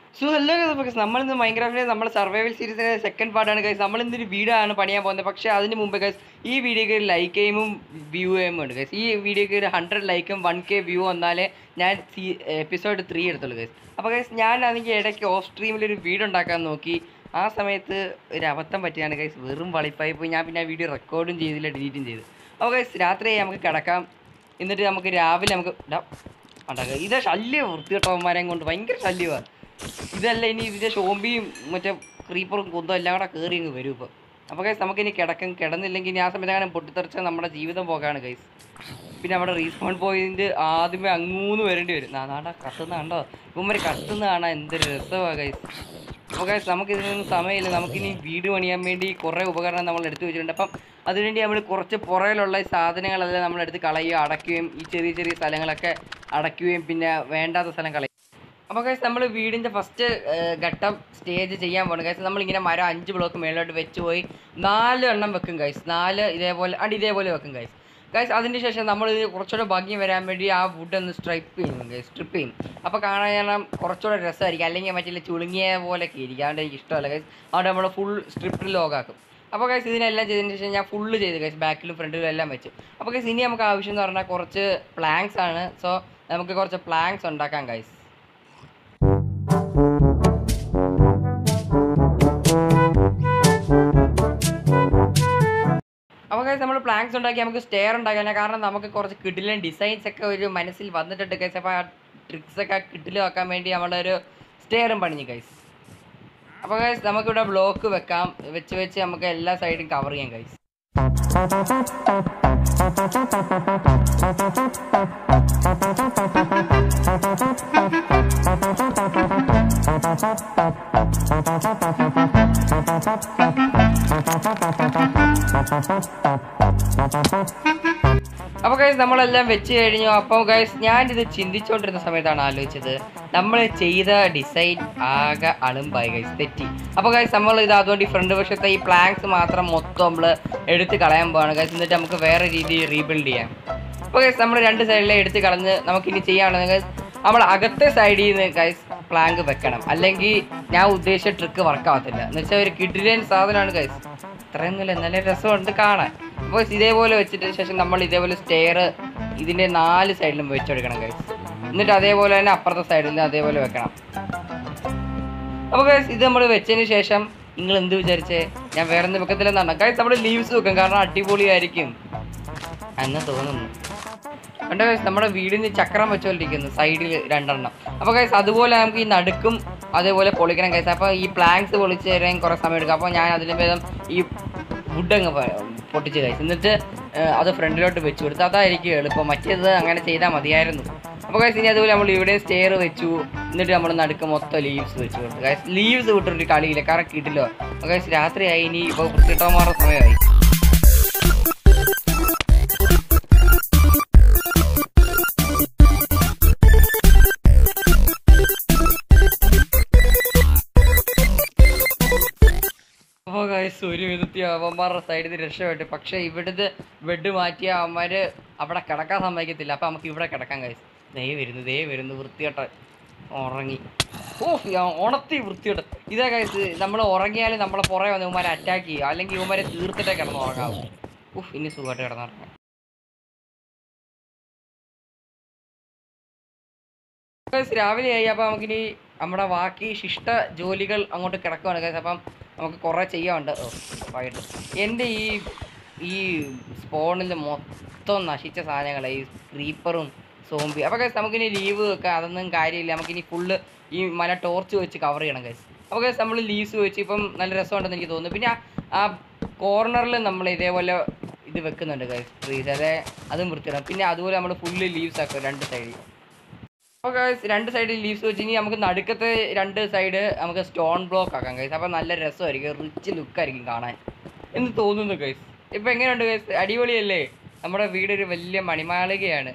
So hello guys നമ്മളിന്ന് മൈൻക്രാഫ്റ്റിലെ നമ്മുടെ survival സീരീസിന്റെ സെക്കൻഡ് പാർട്ടാണ് ഗൈസ് നമ്മൾ ഇന്നൊരു വീടാണ് പണിയാൻ പോകുന്നത് പക്ഷേ അതിന് മുമ്പ് ഗൈസ് ഈ വീഡിയോക്ക് ഒരു ലൈക്ക് ഗെയിമും വ്യൂ ഗെയിമും ഉണ്ട് ഗൈസ് ഈ വീഡിയോക്ക് ഒരു ഹൺഡ്രഡ് ലൈക്കും വൺ കെ വ്യൂ വന്നാലേ ഞാൻ എപ്പിസോഡ് ത്രീ എടുത്തുള്ളൂ ഗൈസ് അപ്പോൾ ഗൈസ് ഞാൻ ആണെങ്കിൽ ഇടയ്ക്ക് ഓഫ് സ്ട്രീമിൽ ഒരു വീഡിയോ ഉണ്ടാക്കാൻ നോക്കി ആ സമയത്ത് ഒരു അബദ്ധം പറ്റിയാണ് ഗൈസ് വെറും വളിപ്പായി പോയി ഞാൻ പിന്നെ ആ വീഡിയോ റെക്കോർഡും ചെയ്തില്ല ഡിലീറ്റും ചെയ്തു അപ്പോൾ ഗൈസ് രാത്രി നമുക്ക് കിടക്കാം എന്നിട്ട് നമുക്ക് രാവിലെ നമുക്ക് ഡാ, ഉണ്ടാക്കുക ഇത് ശല്യം വൃത്തികെട്ടവന്മാരെയും കൊണ്ട് ഭയങ്കര ശല്യമാണ് ഇതല്ല ഇനി ഇതിൻ്റെ ഷോമ്പിയും മറ്റേ ക്രീപ്പറും കുന്തം എല്ലാം കൂടെ കയറി അങ്ങ് വരും ഇപ്പോൾ അപ്പോൾ ഗൈസ് നമുക്കിനി കിടക്കും കിടന്നില്ലെങ്കിൽ ഇനി ആ സമയത്ത് അങ്ങനെ പൊട്ടിത്തെറിച്ച നമ്മുടെ ജീവിതം പോകാണ് ഗൈസ് പിന്നെ അവിടെ റീസ്പോൺ പോയിന്റ് ആദ്യമേ അങ്ങൂന്ന് വരേണ്ടി വരും നാടാ കത്തുന്ന കണ്ടോ ഇവന്മാർ കത്തുന്ന കാണാൻ എന്തൊരു രസമാണ് ഗൈസ് അപ്പോൾ ഗൈസ് നമുക്ക് ഇതിനൊന്നും സമയമില്ല നമുക്കിനി വീട് പണിയാൻ വേണ്ടി കുറേ ഉപകരണം നമ്മൾ എടുത്തു വെച്ചിട്ടുണ്ട് അപ്പം അതിനുവേണ്ടി നമ്മൾ കുറച്ച് പുറയിലുള്ള ഈ സാധനങ്ങളെല്ലാം നമ്മൾ എടുത്ത് കളയുകയും അടയ്ക്കുകയും ഈ ചെറിയ ചെറിയ സ്ഥലങ്ങളൊക്കെ അടയ്ക്കുകയും പിന്നെ വേണ്ടാത്ത സ്ഥലം കളയും അപ്പോൾ ഗൈസ് നമ്മൾ വീടിൻ്റെ ഫസ്റ്റ് ഘട്ടം സ്റ്റേജ് ചെയ്യാൻ പോകണം ഗൈസ് നമ്മളിങ്ങനെ മരം അഞ്ച് ബ്ലോക്ക് മേളിലോട്ട് വെച്ച് പോയി നാല് എണ്ണം വെക്കും ഗൈസ് നാല് ഇതേപോലെ അടി ഇതേപോലെ വെക്കും ഗൈസ് ഗൈസ് അതിന് ശേഷം നമ്മൾ ഇത് കുറച്ചുകൂടെ ഭംഗി വരാൻ വേണ്ടി ആ വുഡ് ഒന്ന് സ്ട്രൈപ്പ് ചെയ്യും ഗൈസ് സ്ട്രിപ്പ് ചെയ്യും അപ്പോൾ കാണാൻ കുറച്ചുകൂടെ രസമായിരിക്കും അല്ലെങ്കിൽ മറ്റേ ചുളുങ്ങിയ പോലെയൊക്കെ ഇരിക്കും അതുകൊണ്ട് എനിക്ക് ഇഷ്ടമല്ല ഗൈസ് അതുകൊണ്ട് നമ്മൾ ഫുൾ സ്ട്രിപ്പിൽ ലോഗാക്കും അപ്പോൾ ഗൈസ് ഇതിനെല്ലാം ചെയ്തതിന് ശേഷം ഞാൻ ഫുള്ള് ചെയ്ത് ഗൈസ് ബാക്കിലും ഫ്രണ്ടിലും എല്ലാം വെച്ചു അപ്പോൾ ഗൈസ് ഇനി നമുക്ക് ആവശ്യം എന്ന് പറഞ്ഞാൽ കുറച്ച് പ്ലാങ്ക്സ് ആണ് സോ നമുക്ക് കുറച്ച് പ്ലാങ്ക്സ് ഉണ്ടാക്കാം ഗൈസ് അപ്പോൾ ഗൈസ് നമ്മൾ പ്ലാൻസ് ഉണ്ടാക്കി നമുക്ക് സ്റ്റെയർ ഉണ്ടാക്കാൻ കാരണം നമുക്ക് കുറച്ച് കിടിലൻ ഡിസൈൻസ് ഒക്കെ ഒരു മനസ്സിൽ വന്നിട്ടുണ്ട് ഗൈസ് അപ്പോൾ ആ ട്രിക്സ് ഒക്കെ കിടിലാക്കാൻ വേണ്ടി നമ്മളൊരു സ്റ്റെയറും പണിഞ്ഞു ഗൈസ് അപ്പോൾ ഗൈസ് നമുക്കിവിടെ ബ്ലോക്ക് വെക്കാം വെച്ച് വെച്ച് നമുക്ക് എല്ലാ സൈഡും കവർ ചെയ്യാം ഗൈസ് അപ്പോൾ ഗൈസ് നമ്മളെല്ലാം വെച്ച് കഴിഞ്ഞു അപ്പോൾ ഗൈസ് ഞാനിത് ചിന്തിച്ചുകൊണ്ടിരുന്ന സമയത്താണ് ആലോചിച്ചത് നമ്മൾ ചെയ്ത ഡിസൈൻ ആകെ അളുമ്പായി ഗൈസ് തെറ്റി അപ്പോൾ ഗൈസ് നമ്മൾ ഇത് അതുകൊണ്ട് ഈ ഫ്രണ്ട് വശത്തെ ഈ പ്ലാങ്ക്സ് മാത്രം മൊത്തം നമ്മൾ എടുത്ത് കളയാൻ പോവാണ് ഗൈസ് എന്നിട്ട് നമുക്ക് വേറെ രീതിയിൽ റീബിൽഡ് ചെയ്യാം അപ്പോൾ ഗൈസ് നമ്മൾ രണ്ട് സൈഡിലെ എടുത്ത് കളഞ്ഞ് നമുക്കിനി ചെയ്യാനുള്ളത് ഗൈസ് നമ്മൾ അകത്തെ സൈഡിൽ നിന്ന് ഗൈസ് പ്ലാങ്ക് വെക്കണം അല്ലെങ്കിൽ ഞാൻ ഉദ്ദേശിച്ച ട്രിക്ക് വർക്കാവത്തില്ല എന്ന് വെച്ചാൽ ഒരു കിഡിലൻ സാധനമാണ് ഗൈസ് ഇത്രയൊന്നുമില്ല നല്ല രസമുണ്ട് കാണാൻ അപ്പോൾ ഇതേപോലെ വെച്ചിട്ട് ശേഷം നമ്മൾ ഇതേപോലെ സ്റ്റെയർ ഇതിൻ്റെ നാല് സൈഡിലും വെച്ചെടുക്കണം ഗൈസ് എന്നിട്ട് അതേപോലെ തന്നെ അപ്പുറത്തെ സൈഡിൽ അതേപോലെ വെക്കണം അപ്പോൾ ഗൈസ് ഇത് നമ്മൾ വെച്ചതിന് ശേഷം നിങ്ങൾ എന്ത് വിചാരിച്ചേ ഞാൻ വേറെ എന്ത് വെക്കത്തില്ലെന്നാണ് ഗൈസ് നമ്മൾ ലീവ്സ് വെക്കും കാരണം അടിപൊളിയായിരിക്കും എന്ന് തോന്നുന്നു കണ്ടോ ഗൈസ് നമ്മുടെ വീടിന് ചക്രം വെച്ചുകൊണ്ടിരിക്കുന്നു സൈഡിൽ രണ്ടെണ്ണം അപ്പോൾ ഗൈസ് അതുപോലെ നമുക്ക് ഈ നടുക്കും അതേപോലെ പൊളിക്കണം ഗൈസ് അപ്പോൾ ഈ പ്ലാങ്ക്സ് പൊളിച്ച് തരാൻ കുറേ സമയം എടുക്കും അപ്പോൾ ഞാൻ അതിന് ഭേദം ഈ വുഡ് അങ്ങ് പ- പൊട്ടിച്ച് കഴിച്ചു എന്നിട്ട് ഏഹ്, അത് ഫ്രണ്ടിലോട്ട് വെച്ച് കൊടുത്തു അതായിരിക്കും എളുപ്പം മറ്റേത് അങ്ങനെ ചെയ്താൽ മതിയായിരുന്നു അപ്പോൾ ഗൈസ് ഇനി അതുപോലെ നമ്മൾ ഇവിടെ സ്റ്റെയർ വെച്ചു എന്നിട്ട് നമ്മൾ നടുക്ക് മൊത്തം ലീവ്സ് വെച്ച് കൊടുത്തു ഗൈസ് ലീവ്സ് വിട്ടൊരു കളിയില്ല കാരണം കിട്ടില്ലോ അപ്പോൾ ഗൈസ് രാത്രിയായി ഇനി ഇപ്പോൾ വൃത്തിട്ടമാറുന്ന സമയമായി അപ്പോൾ ഗൈസ് ഒരു വിധത്തിൽ അവന്മാരുടെ സൈഡിൽ നിന്ന് രക്ഷപ്പെട്ടു പക്ഷേ ഇവിടുത്തെ ബെഡ് മാറ്റിയ അവന്മാർ അവിടെ കിടക്കാൻ സമ്മതിക്കത്തില്ല അപ്പോൾ നമുക്ക് ഇവിടെ കിടക്കാം ഗൈസ് ദേ വരുന്നു ദേ വരുന്നു വൃത്തികെട്ട ഉറങ്ങി ഓ ഉണത്തി വൃത്തികെട്ട ഇതാ ഗൈസ് നമ്മൾ ഉറങ്ങിയാൽ നമ്മളെ പുറകെ വന്ന് ഇവന്മാരെ അറ്റാക്ക് ചെയ്യും അല്ലെങ്കിൽ ഇവന്മാരെ തീർത്തിട്ടേ കിടന്ന് ഉറങ്ങാവും ഉഫ് ഇനി സുഖമായിട്ട് കിടന്നുറങ്ങാം ഗൈസ് രാവിലെ ആയി അപ്പോൾ നമുക്കിനി നമ്മുടെ ബാക്കി ശിഷ്ട ജോലികൾ അങ്ങോട്ട് കിടക്കുവാണ് ഗൈസ് അപ്പം നമുക്ക് കുറേ ചെയ്യാനുണ്ട് ഓ, വൈകിട്ട് എൻ്റെ ഈ ഈ സ്പോണിൽ മൊത്തം നശിച്ച സാധനങ്ങളെ ഈ ക്രീപ്പറും സോംബി അപ്പോൾ ഗൈസ് നമുക്കിനി ലീവ് വെക്കാം അതൊന്നും കാര്യമില്ല നമുക്കിനി ഫുള്ള് ഈ മല ടോർച്ച് വെച്ച് കവർ ചെയ്യണം ഗൈസ് അപ്പോൾ ഗൈസ് നമ്മൾ ലീവ്സ് വെച്ച് ഇപ്പം നല്ല രസമുണ്ടെന്ന് എനിക്ക് തോന്നുന്നു പിന്നെ ആ- ആ കോർണറിൽ നമ്മൾ ഇതേപോലെ ഇത് വെക്കുന്നുണ്ട് ഗൈസ് ട്രീസ് അതെ അതും വൃത്തിയിടാം പിന്നെ അതുപോലെ നമ്മൾ ഫുള്ള് ലീവ്സ് ആക്കും രണ്ട് സൈഡിൽ അപ്പോൾ ഗൈസ് രണ്ട് സൈഡിൽ ലീവ്സ് വെച്ച് ഇനി നമുക്ക് നടുക്കത്തെ രണ്ട് സൈഡ് നമുക്ക് സ്റ്റോൺ ബ്ലോക്ക് ആക്കാം ഗൈസ് അപ്പോൾ നല്ല രസമായിരിക്കും റിച്ച് ലുക്കായിരിക്കും കാണാൻ എന്ന് തോന്നുന്നു ഗൈസ് ഇപ്പോൾ എങ്ങനെയുണ്ട് ഗൈസ് അടിപൊളിയല്ലേ നമ്മുടെ വീട് ഒരു വലിയ മണിമാളികയാണ്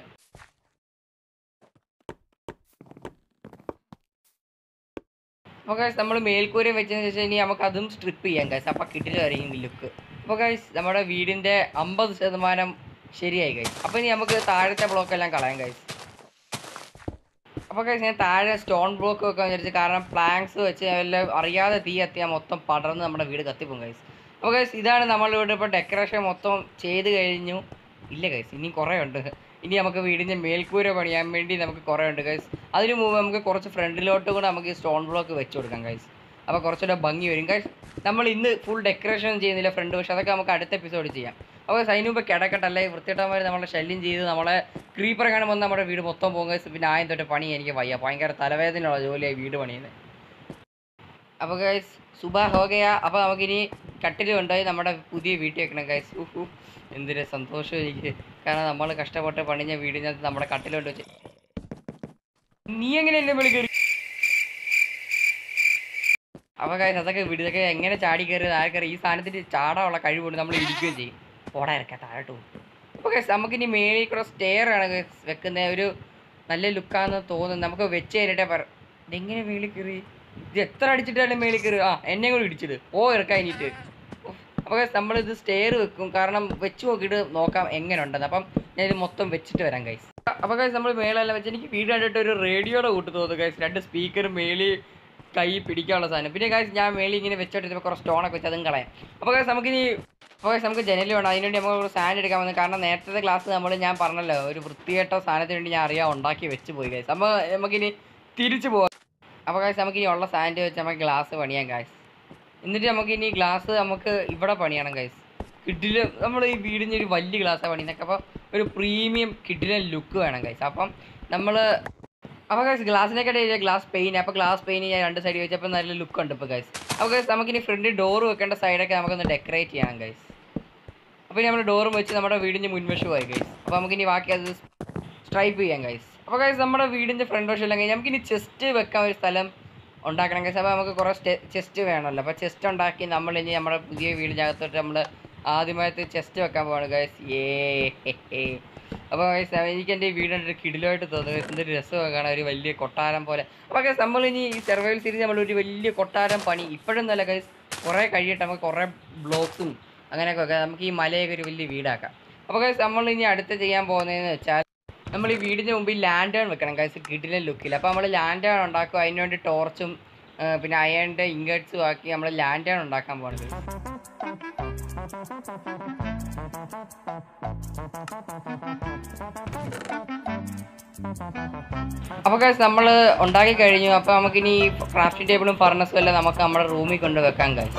അപ്പോൾ ഗൈസ് നമ്മൾ മേൽക്കൂര വെച്ചതിന് ശേഷം ഇനി നമുക്ക് അതും സ്ട്രിപ്പ് ചെയ്യാം ഗൈസ് അപ്പോൾ കിട്ടില്ലായിരിക്കും ലുക്ക് അപ്പോൾ ഗൈസ് നമ്മുടെ വീടിൻ്റെ അമ്പത് ശതമാനം ശരിയായി ഗൈസ് അപ്പോൾ ഇനി നമുക്ക് താഴത്തെ ബ്ലോക്ക് എല്ലാം കളയാം ഗൈസ് അപ്പോൾ guys, ഞാൻ താഴെ സ്റ്റോൺ ബ്ലോക്ക് വെക്കാൻ വിചാരിച്ചു കാരണം പ്ലാങ്ക്സ് വെച്ച് എല്ലാം അറിയാതെ തീ കത്തിയാൽ മൊത്തം പടർന്ന് നമ്മുടെ വീട് കത്തിപ്പോകും ഗൈസ് അപ്പോൾ ഗൈസ് ഇതാണ് നമ്മളിവിടെ ഇപ്പോൾ ഡെക്കറേഷൻ മൊത്തം ചെയ്ത് കഴിഞ്ഞു ഇല്ല ഗൈസ് ഇനി കുറേ ഉണ്ട് ഇനി നമുക്ക് വീടിൻ്റെ മേൽക്കൂര പണിയാൻ വേണ്ടി നമുക്ക് കുറേ ഉണ്ട് ഗൈസ് അതിന് മുമ്പ് നമുക്ക് കുറച്ച് ഫ്രണ്ടിലോട്ട് കൂടെ നമുക്ക് ഈ സ്റ്റോൺ ബ്ലോക്ക് വെച്ച് കൊടുക്കാം ഗൈസ് അപ്പോൾ കുറച്ചുകൂടെ ഭംഗി വരും ഗൈസ് നമ്മൾ ഇന്ന് ഫുൾ ഡെക്കറേഷൻ ചെയ്യുന്നില്ല ഫ്രണ്ട് പക്ഷെ അതൊക്കെ നമുക്ക് അടുത്ത എപ്പിസോഡ് ചെയ്യാം അപ്പോൾ അതിന് മുമ്പ് കിടക്കട്ടെ അല്ലെങ്കിൽ വൃത്തിയിട്ടമാർ നമ്മളെ ശല്യം ചെയ്ത് നമ്മളെ ക്രീപ്പർ കാണുമ്പോൾ വന്ന് നമ്മുടെ വീട് മൊത്തം പോകും guys. പിന്നെ ആയം തൊട്ട് പണി എനിക്ക് വയ്യ ഭയങ്കര തലവേദനയുള്ള ജോലിയായി വീട് പണിയുന്നത് അപ്പോൾ ഗൈസ് സുബ ഹോഗയ അപ്പോൾ നമുക്കിനി കട്ടിൽ കൊണ്ടുപോയി നമ്മുടെ പുതിയ വീട്ടിൽ വെക്കണം ഗൈസ് ഊഹു എന്തൊരു സന്തോഷം എനിക്ക് കാരണം നമ്മൾ കഷ്ടപ്പെട്ട് പണിഞ്ഞ വീടിനകത്ത് നമ്മുടെ കട്ടിൽ കൊണ്ട് വെച്ച് നീ എങ്ങനെ എന്നെ വിളിക്കരുത് അപ്പോൾ ഗൈസ് അതൊക്കെ വിട് ഇതൊക്കെ എങ്ങനെ ചാടി കയറിയത് ആർക്കറിയാം ഈ സാധനത്തിന് ചാടാനുള്ള കഴിവുണ്ട് നമ്മൾ ഇരിക്കുകയും ചെയ്യും പോടാ ഇറക്കാം താഴോട്ട് പോകും അപ്പോൾ ഗൈസ് നമുക്കിനി മേളിൽ കൂടെ സ്റ്റെയർ ആണ് guys വെക്കുന്ന ഒരു നല്ല ലുക്കാന്ന് തോന്നുന്നു നമുക്ക് വെച്ച് കഴിഞ്ഞിട്ടേ പറ ഇതെങ്ങനെ മേളിൽ കയറി ഇത് എത്ര അടിച്ചിട്ടാലും മേളിൽ കയറി ആ എന്നെ കൂടി ഇടിച്ചത് ഓ ഇറക്കാൻ കഴിഞ്ഞിട്ട് അപ്പോൾ നമ്മളിത് സ്റ്റെയർ വെക്കും കാരണം വെച്ച് നോക്കിയിട്ട് നോക്കാം എങ്ങനെ ഉണ്ടെന്ന് അപ്പം ഞാൻ ഇത് മൊത്തം വെച്ചിട്ട് വരാം ഗൈസ് അപ്പോൾ ഗൈസ് നമ്മൾ മേളെല്ലാം വെച്ച് എനിക്ക് വീട് കണ്ടിട്ട് ഒരു റേഡിയോയുടെ കൂട്ട് തോന്നുന്നു ഗൈസ് രണ്ട് സ്പീക്കർ മേളി കൈ പിടിക്കാനുള്ള സാധനം പിന്നെ ഗൈസ് ഞാൻ മേളി ഇങ്ങനെ വെച്ചോട്ടിരുമ്പോൾ കുറച്ച് സ്റ്റോണൊക്കെ വെച്ച് അതും കളയാം അപ്പോൾ ഗൈസ് നമുക്കിനി അപ്പോൾ ഗൈസ് നമുക്ക് ജനൽ വേണം അതിനുവേണ്ടി നമുക്ക് സാൻഡ് എടുക്കാൻ വന്നു കാരണം നേരത്തെ ക്ലാസ് നമ്മൾ ഞാൻ പറഞ്ഞല്ലോ ഒരു വൃത്തികെട്ട സാധനത്തിന് വേണ്ടി ഞാൻ അറിയാം ഉണ്ടാക്കി വെച്ച് പോയി ഗൈസ് അപ്പോൾ നമുക്കിനി തിരിച്ചു പോകാം അപ്പോൾ ഗൈസ് നമുക്കിനി ഉള്ള സാൻഡ് വെച്ച് നമുക്ക് ഗ്ലാസ് പണിയാം ഗൈസ് എന്നിട്ട് നമുക്ക് ഇനി ഗ്ലാസ് നമുക്ക് ഇവിടെ പണിയണം ഗൈസ് കിഡില് നമ്മൾ ഈ വീടിന് ഒരു വലിയ ഗ്ലാസ്സാണ് പണിയുന്നൊക്കെ അപ്പോൾ ഒരു പ്രീമിയം കിഡിലെ ലുക്ക് വേണം ഗൈസ് അപ്പം നമ്മൾ അപ്പോൾ ഗൈസ് ഗ്ലാസ്സിനെക്കാട്ടി ഗ്ലാസ് പെയിൻ അപ്പോൾ ഗ്ലാസ് പെയിൻ ഞാൻ രണ്ട് സൈഡ് വെച്ചപ്പോൾ നല്ല ലുക്ക് ഉണ്ട് ഇപ്പോൾ ഗൈസ് അപ്പോൾ ഗൈസ് നമുക്കിനി ഫ്രണ്ട് ഡോർ വെക്കേണ്ട സൈഡൊക്കെ നമുക്കൊന്ന് ഡെക്കറേറ്റ് ചെയ്യണം ഗൈസ് അപ്പോൾ നമ്മൾ ഡോറും വെച്ച് നമ്മുടെ വീടിൻ്റെ മുൻവശമായി ഗൈസ് അപ്പോൾ നമുക്കിനി ബാക്കി അത് സ്ട്രൈപ്പ് ചെയ്യാം ഗൈസ് അപ്പോൾ ഗൈസ് നമ്മുടെ വീടിൻ്റെ ഫ്രണ്ട് വശം എല്ലാം കഴിഞ്ഞ് നമുക്കിനി ചെസ്റ്റ് വെക്കാൻ ഒരു സ്ഥലം ഉണ്ടാക്കണം ഗൈസ് അപ്പോൾ നമുക്ക് കുറേ ചെസ്റ്റ് വേണമല്ലോ അപ്പോൾ ചെസ്റ്റ് ഉണ്ടാക്കി നമ്മൾ ഇനി നമ്മുടെ പുതിയ വീടിനകത്തോട്ട് നമ്മൾ ആദ്യമായിട്ട് ചെസ്റ്റ് വെക്കാൻ പോവാണ് ഗൈസ് ഏ അപ്പോൾ ഗൈസ് എനിക്ക് എൻ്റെ ഈ വീടിൻ്റെ കിടിലായിട്ട് തോന്നുന്നു guys. എന്തൊരു രസമൊക്കെ കാണാൻ ഒരു വലിയ കൊട്ടാരം പോലെ അപ്പോൾ ഗൈസ് നമ്മളിനി ഈ സർവൈവൽ സീരീസ് നമ്മളൊരു വലിയ കൊട്ടാരം പണി ഇപ്പോഴൊന്നുമല്ല ഗൈസ് കുറേ കഴിയട്ടെ നമുക്ക് കുറേ ബ്ലോക്സും അങ്ങനെയൊക്കെ വെക്കാം നമുക്ക് ഈ മലയൊക്കെ ഒരു വലിയ വീടാക്കാം അപ്പോൾ ഗൈസ് നമ്മൾ ഇനി അടുത്ത് ചെയ്യാൻ പോകുന്നതെന്ന് വെച്ചാൽ നമ്മൾ ഈ വീടിന് മുമ്പിൽ ലാൻഡേൺ വെക്കണം ഗൈസ് കിടിലൻ ലുക്കിൽ അപ്പോൾ നമ്മൾ ലാൻഡേൺ ഉണ്ടാക്കും അതിന് വേണ്ടി ടോർച്ചും പിന്നെ അയണിൻ്റെ ഇങ്കട്സും ആക്കി നമ്മൾ ലാൻഡേൺ ഉണ്ടാക്കാൻ പോകുന്നത് അപ്പോൾ ഗൈസ് നമ്മൾ ഉണ്ടാക്കി കഴിഞ്ഞു അപ്പോൾ നമുക്കിനി ക്രാഫ്റ്റിംഗ് ടേബിളും ഫർണസും എല്ലാം നമുക്ക് നമ്മുടെ റൂമിൽ കൊണ്ട് വെക്കാം ഗൈസ്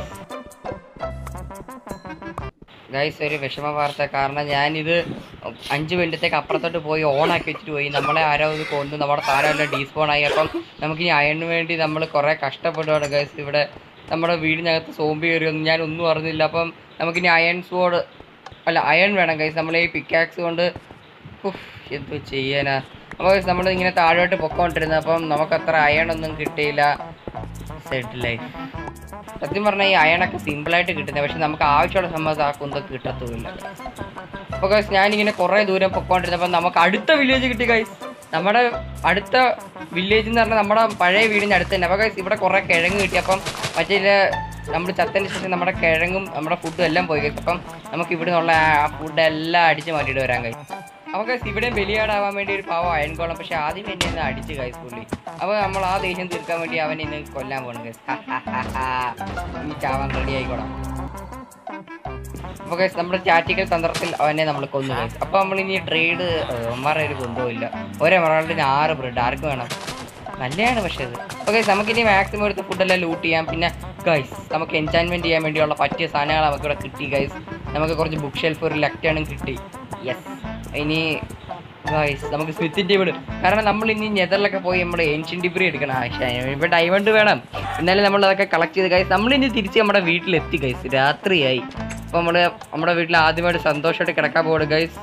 ഗൈസ് ഒരു വിഷമ വാർത്ത കാരണം ഞാനിത് അഞ്ച് മിനിറ്റത്തേക്ക് അപ്പുറത്തോട്ട് പോയി ഓണാക്കി വെച്ചിട്ട് പോയി നമ്മളെ ആരോ ഇത് കൊണ്ട് നമ്മുടെ സാധനം എല്ലാം ഡീസ്പോൺ ആയി അപ്പം നമുക്കിനി അയണിന് വേണ്ടി നമ്മൾ കുറേ കഷ്ടപ്പെടുകയാണ് ഗൈസ് ഇവിടെ നമ്മുടെ വീടിനകത്ത് സോംബി കയറിയൊന്നും ഞാൻ ഒന്നും അറിഞ്ഞില്ല അപ്പം നമുക്കിനി അയൺ സ്വോഡ് അല്ല അയൺ വേണം ഗൈസ് നമ്മൾ ഈ പിക്കാക്സ് കൊണ്ട് ഉഫ്, എന്ത് ചെയ്യാനാ അപ്പോൾ നമ്മൾ ഇങ്ങനെ താഴോട്ട് പൊക്കോണ്ടിരുന്നത് അപ്പം നമുക്കത്ര അയൺ ഒന്നും കിട്ടിയില്ല സെഡ് ലൈഫ് സത്യം പറഞ്ഞാൽ ഈ അയണൊക്കെ സിമ്പിളായിട്ട് കിട്ടുന്നത് പക്ഷെ നമുക്ക് ആവശ്യമുള്ള സമയത്ത് ആ കുന്തൊക്കെ കിട്ടത്തുമില്ല അപ്പോൾ ഗൈസ് ഞാനിങ്ങനെ കുറേ ദൂരം പൊക്കോണ്ടിരുന്നപ്പോൾ നമുക്ക് അടുത്ത വില്ലേജ് കിട്ടി ഗൈസ് നമ്മുടെ അടുത്ത വില്ലേജ് എന്ന് പറഞ്ഞാൽ നമ്മുടെ പഴയ വീടിൻ്റെ അടുത്ത് തന്നെ അപ്പോൾ ഗൈസ് ഇവിടെ കുറേ കിഴങ്ങ് കിട്ടി അപ്പം മറ്റേ നമ്മൾ ചത്തതിന് ശേഷം നമ്മുടെ കിഴങ്ങും നമ്മുടെ ഫുഡും എല്ലാം പോയി ഗൈസ് അപ്പം നമുക്ക് ഇവിടെ നിന്നുള്ള ആ ഫുഡ് എല്ലാം അടിച്ച് മാറ്റിയിട്ട് വരാൻ കഴിയും അപ്പോൾ ഗൈസ് ഇവിടെ ബലിയാടാവാൻ വേണ്ടി ഒരു പാവം അയൺകോളം പക്ഷെ ആദ്യം എന്നെ ഒന്ന് അടിച്ച് ഗൈസ് പുള്ളി അപ്പോൾ നമ്മൾ ആ ദേഷ്യം തീർക്കാൻ വേണ്ടി അവൻ ഇന്ന് കൊല്ലാൻ പോകണം ഗൈസ് ഈ ചാവാൻ റെഡി ആയിക്കോളാം അപ്പോൾ ഗൈസ് നമ്മുടെ ടാറ്റിക്കൽ തന്ത്രത്തിൽ അവനെ നമ്മൾ കൊന്നു ഗൈസ് അപ്പോൾ നമ്മൾ ഇനി ട്രേഡ് ഒമാറെ ഒരു കൊണ്ടുപോയില്ല ഒരേ മറാളിന് ആറ് ബ്രെഡ് ആർക്ക് വേണം നല്ലതാണ് പക്ഷേ അത് അപ്പോൾ ഗൈസ് നമുക്കിനി മാക്സിമം എടുത്ത് ഫുഡെല്ലാം ലൂട്ട് ചെയ്യാം പിന്നെ ഗൈസ് നമുക്ക് എൻജോയ്മെൻറ്റ് ചെയ്യാൻ വേണ്ടിയുള്ള പറ്റിയ സാധനങ്ങൾ നമുക്ക് ഇവിടെ കിട്ടി ഗൈസ് നമുക്ക് കുറച്ച് ബുക്ക് ഷെൽഫ് ഒരു ലെക്റ്റാണും കിട്ടി യെസ് ഇനി ഗൈസ് നമുക്ക് സ്മിത്തിൻ്റെ ടേബിൾ കാരണം നമ്മൾ ഇനി നെതറിലൊക്കെ പോയി നമ്മൾ ഏൻഷ്യൻ ഡിഗ്രി എടുക്കണം ആവശ്യം ഇപ്പോൾ ഡയമണ്ട് വേണം എന്നാലും നമ്മൾ അതൊക്കെ കളക്ട് ചെയ്ത് ഗൈസ് നമ്മളിനി തിരിച്ച് നമ്മുടെ വീട്ടിലെത്തി ഗൈസ് രാത്രിയായി അപ്പോൾ നമ്മൾ നമ്മുടെ വീട്ടിൽ ആദ്യമായിട്ട് സന്തോഷമായിട്ട് കിടക്കാൻ പോകുന്നത് ഗൈസ്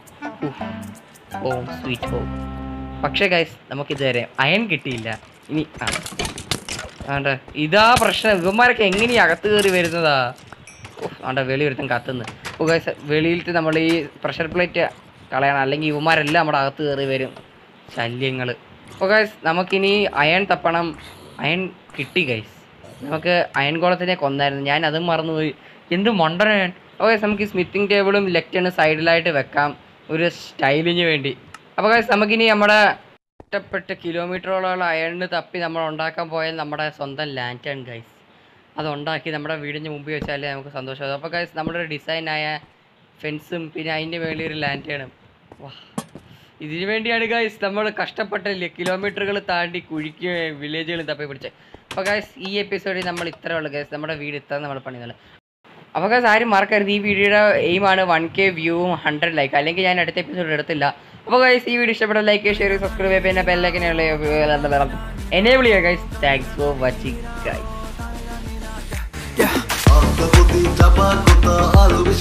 ഓ സ്വീറ്റ് ഹോം പക്ഷേ ഗൈസ് നമുക്കിതുവരെ അയൺ കിട്ടിയില്ല ഇനി ആ ആണ്ട ഇതാ പ്രശ്നം ഇവന്മാരൊക്കെ എങ്ങനെയാ അകത്ത് കയറി വരുന്നതാ ആണ്ട വെളി ഒരുത്തൻ കത്തുന്നു ഓ ഗൈസ് വെളിയിലത്തെ നമ്മൾ ഈ പ്രഷർ പ്ലേറ്റ് കളയണം അല്ലെങ്കിൽ ഇവന്മാരെല്ലാം നമ്മുടെ അകത്ത് കയറി വരും ശല്യങ്ങൾ അപ്പോൾ ഗൈസ് നമുക്കിനി അയൺ തപ്പണം അയൺ കിട്ടി ഗൈസ് നമുക്ക് അയൺ കോളത്തിനെ കൊന്നായിരുന്നു ഞാൻ അതും മറന്നുപോയി എന്ത് മണ്ടനാണ് ഓ ഗൈസ് നമുക്ക് ഈ സ്മിത്തിങ് ടേബിളും ലെക്റ്റണ് സൈഡിലായിട്ട് വെക്കാം ഒരു സ്റ്റൈലിന് വേണ്ടി അപ്പോൾ ഗൈസ് നമുക്കിനി നമ്മുടെ കഷ്ടപ്പെട്ട് കിലോമീറ്ററോളം അയണ് തപ്പി നമ്മൾ ഉണ്ടാക്കാൻ പോയ നമ്മുടെ സ്വന്തം ലാൻറ്റാണ് ഗൈസ് അത് ഉണ്ടാക്കി നമ്മുടെ വീടിൻ്റെ മുമ്പിൽ വെച്ചാലേ നമുക്ക് സന്തോഷം അപ്പോൾ ഗൈസ് നമ്മുടെ ഒരു ഡിസൈനായ ഫെൻസും പിന്നെ അതിൻ്റെ മേളിൽ ഒരു ലാൻറ്റാണ് വാ ഇതിനു വേണ്ടിയാണ് ഗൈസ് നമ്മൾ കഷ്ടപ്പെട്ടില്ലേ കിലോമീറ്ററുകൾ താണ്ടി കുഴിക്ക് വില്ലേജുകൾ തപ്പി പിടിച്ചത് അപ്പോൾ ഗൈസ് ഈ എപ്പിസോഡിൽ നമ്മൾ ഇത്രേ ഉള്ളൂ ഗൈസ് നമ്മുടെ വീട് ഇത്ര നമ്മൾ പണിതല്ല അപ്പോൾ ഗൈസ് ആരും മറക്കരുത് ഈ വീഡിയോയുടെ എയിമാണ് വൺ കെ വ്യൂവും ഹൺഡ്രഡ് ലൈക്ക് അല്ലെങ്കിൽ ഞാൻ അടുത്ത എപ്പിസോഡ് എടുത്തില്ല അപ്പോൾ ഗൈസ് ഈ വീഡിയോ ഇഷ്ടപ്പെട്ട ലൈക്ക് ഷെയർ സബ്സ്ക്രൈബ് ചെയ്യുക പിന്നെ ബെല്ലൈക്കനുള്ള എനേബിൾ ചെയ്യുക guys thanks for watching guys Altta budi taba kota alu